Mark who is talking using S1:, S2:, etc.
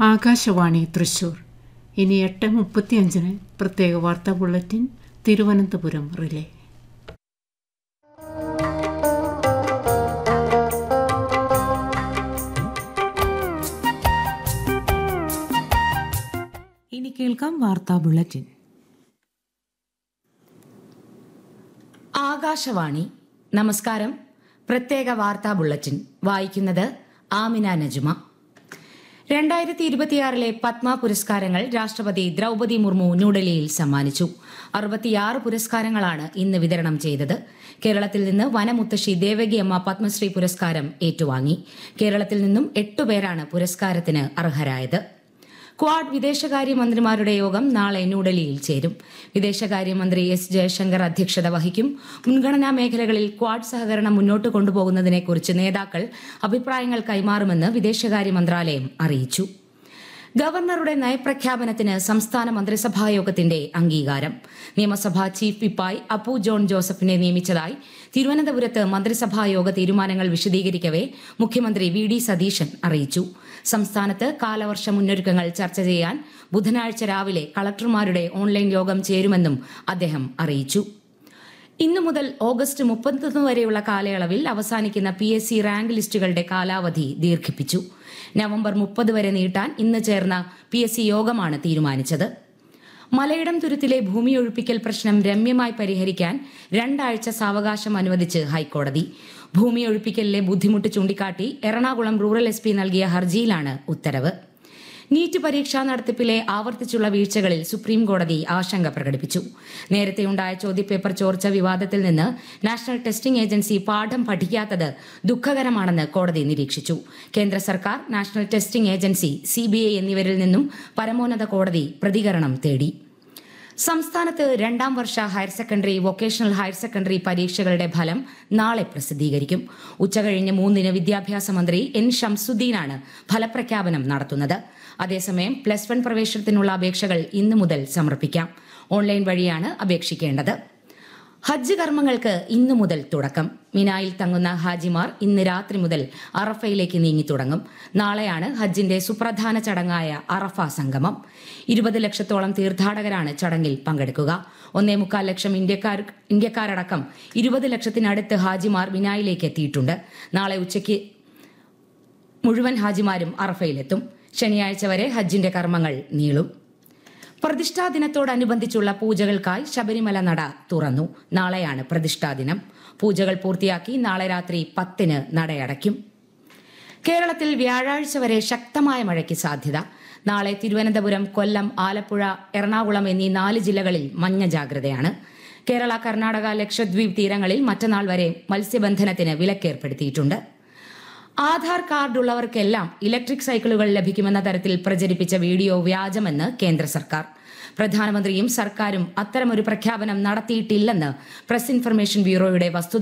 S1: ആകാശവാണി തൃശൂർ ഇനി എട്ട് മുപ്പത്തിയഞ്ചിന് പ്രത്യേക വാർത്താ ബുള്ളറ്റിൻ തിരുവനന്തപുരം റിലേ
S2: ഇനി കേൾക്കാം വാർത്താ ബുള്ളറ്റിൻ
S3: ആകാശവാണി നമസ്കാരം പ്രത്യേക വാർത്താ ബുള്ളറ്റിൻ വായിക്കുന്നത് ആമിന നജുമ രണ്ടായിരത്തി ഇരുപത്തിയാറിലെ പത്മ പുരസ്കാരങ്ങൾ രാഷ്ട്രപതി ദ്രൗപതി മുർമു ന്യൂഡൽഹിയിൽ സമ്മാനിച്ചു അറുപത്തിയാറ് പുരസ്കാരങ്ങളാണ് ഇന്ന് വിതരണം ചെയ്തത് കേരളത്തിൽ നിന്ന് വനമുത്തശ്ശി ദേവകിയമ്മ പത്മശ്രീ പുരസ്കാരം ഏറ്റുവാങ്ങി കേരളത്തിൽ നിന്നും എട്ടുപേരാണ് പുരസ്കാരത്തിന് അർഹരായത് ക്വാഡ് വിദേശകാര്യമന്ത്രിമാരുടെ യോഗം നാളെ ന്യൂഡൽഹിയിൽ ചേരും വിദേശകാര്യമന്ത്രി എസ് ജയശങ്കർ അധ്യക്ഷത വഹിക്കും മുൻഗണനാ മേഖലകളിൽ ക്വാഡ് സഹകരണം മുന്നോട്ട് കൊണ്ടുപോകുന്നതിനെക്കുറിച്ച് നേതാക്കൾ അഭിപ്രായങ്ങൾ കൈമാറുമെന്ന് വിദേശകാര്യ മന്ത്രാലയം അറിയിച്ചു ഗവർണറുടെ നയപ്രഖ്യാപനത്തിന് സംസ്ഥാന മന്ത്രിസഭാ യോഗത്തിന്റെ അംഗീകാരം നിയമസഭാ ചീഫ് വിപ്പായി അപ്പു ജോൺ ജോസഫിനെ നിയമിച്ചതായി തിരുവനന്തപുരത്ത് മന്ത്രിസഭാ യോഗ തീരുമാനങ്ങൾ വിശദീകരിക്കവെ മുഖ്യമന്ത്രി വി ഡി സതീശൻ അറിയിച്ചു സംസ്ഥാനത്ത് കാലവർഷ മുന്നൊരുക്കങ്ങൾ ചർച്ച ചെയ്യാൻ ബുധനാഴ്ച രാവിലെ കളക്ടർമാരുടെ ഓൺലൈൻ യോഗം ചേരുമെന്നും അദ്ദേഹം അറിയിച്ചു ഇന്നു മുതൽ ഓഗസ്റ്റ് മുപ്പത്തൊന്ന് വരെയുള്ള കാലയളവിൽ അവസാനിക്കുന്ന പി എസ് സി റാങ്ക് ലിസ്റ്റുകളുടെ കാലാവധി ദീർഘിപ്പിച്ചു നവംബർ മുപ്പത് വരെ നീട്ടാൻ ഇന്ന് ചേർന്ന പി എസ് സി യോഗമാണ് തീരുമാനിച്ചത് മലയിടം തുരുത്തിലെ ഭൂമിയൊഴിപ്പിക്കൽ പ്രശ്നം രമ്യമായി പരിഹരിക്കാൻ രണ്ടാഴ്ച സാവകാശം അനുവദിച്ച് ഹൈക്കോടതി ഭൂമിയൊഴിപ്പിക്കലിലെ ബുദ്ധിമുട്ട് ചൂണ്ടിക്കാട്ടി എറണാകുളം റൂറൽ എസ് പി നൽകിയ ഹർജിയിലാണ് ഉത്തരവ് നീറ്റ് പരീക്ഷാ നടത്തിപ്പിലെ ആവർത്തിച്ചുള്ള വീഴ്ചകളിൽ സുപ്രീം കോടതി ആശങ്ക പ്രകടിപ്പിച്ചു നേരത്തെയുണ്ടായ ചോദ്യപേപ്പർ ചോർച്ച വിവാദത്തിൽ നിന്ന് നാഷണൽ ടെസ്റ്റിംഗ് ഏജൻസി പാഠം പഠിക്കാത്തത് ദുഃഖകരമാണെന്ന് കോടതി നിരീക്ഷിച്ചു കേന്ദ്ര സർക്കാർ നാഷണൽ ടെസ്റ്റിംഗ് ഏജൻസി സിബിഐ എന്നിവരിൽ നിന്നും പരമോന്നത കോടതി പ്രതികരണം തേടി സംസ്ഥാനത്ത് രണ്ടാം വർഷ higher secondary vocational higher secondary പരീക്ഷകളുടെ ഫലം നാളെ പ്രസിദ്ധീകരിക്കും ഉച്ചകഴിഞ്ഞ് മൂന്നിന് വിദ്യാഭ്യാസ മന്ത്രി എൻ ഷംസുദ്ദീനാണ് ഫലപ്രഖ്യാപനം നടത്തുന്നത് അതേസമയം പ്ലസ് വൺ പ്രവേശനത്തിനുള്ള അപേക്ഷകൾ ഇന്നു മുതൽ സമർപ്പിക്കാം ഓൺലൈൻ വഴിയാണ് അപേക്ഷിക്കേണ്ടത് ഹജ്ജ് കർമ്മങ്ങൾക്ക് ഇന്നു മുതൽ തുടക്കം മിനായിൽ തങ്ങുന്ന ഹാജിമാർ ഇന്ന് രാത്രി മുതൽ അറഫയിലേക്ക് നീങ്ങി തുടങ്ങും നാളെയാണ് ഹജ്ജിന്റെ സുപ്രധാന ചടങ്ങായ അറഫ സംഗമം ഇരുപത് ലക്ഷത്തോളം തീർത്ഥാടകരാണ് ചടങ്ങിൽ പങ്കെടുക്കുക ഒന്നേ മുക്കാൽ ലക്ഷം ഇന്ത്യക്കാർ ഇന്ത്യക്കാരടക്കം ഇരുപത് ലക്ഷത്തിനടുത്ത് ഹാജിമാർ മിനായിലേക്ക് എത്തിയിട്ടുണ്ട് നാളെ ഉച്ചയ്ക്ക് മുഴുവൻ ഹാജിമാരും അറഫയിലെത്തും ശനിയാഴ്ച വരെ ഹജ്ജിന്റെ കർമ്മങ്ങൾ നീളും പ്രതിഷ്ഠാ ദിനത്തോടനുബന്ധിച്ചുള്ള പൂജകൾക്കായി ശബരിമല നട തുറന്നു നാളെയാണ് പ്രതിഷ്ഠാ ദിനം പൂജകൾ പൂർത്തിയാക്കി നാളെ രാത്രി പത്തിന് നടയടയ്ക്കും കേരളത്തിൽ വ്യാഴാഴ്ച വരെ ശക്തമായ മഴയ്ക്ക് സാധ്യത നാളെ തിരുവനന്തപുരം കൊല്ലം ആലപ്പുഴ എറണാകുളം എന്നീ നാല് ജില്ലകളിൽ മഞ്ഞ ജാഗ്രതയാണ് കേരള കർണാടക ലക്ഷദ്വീപ് തീരങ്ങളിൽ മറ്റന്നാൾ വരെ മത്സ്യബന്ധനത്തിന് വിലക്കേർപ്പെടുത്തിയിട്ടുണ്ട് ആധാർ കാർഡ് ഉള്ളവർക്കെല്ലാം ഇലക്ട്രിക് സൈക്കിളുകൾ ലഭിക്കുമെന്ന തരത്തിൽ പ്രചരിപ്പിച്ച വീഡിയോ വ്യാജമെന്ന് കേന്ദ്ര സർക്കാർ പ്രധാനമന്ത്രിയും സർക്കാരും അത്തരമൊരു പ്രഖ്യാപനം നടത്തിയിട്ടില്ലെന്ന് പ്രസ് ഇൻഫർമേഷൻ ബ്യൂറോയുടെ വസ്തുത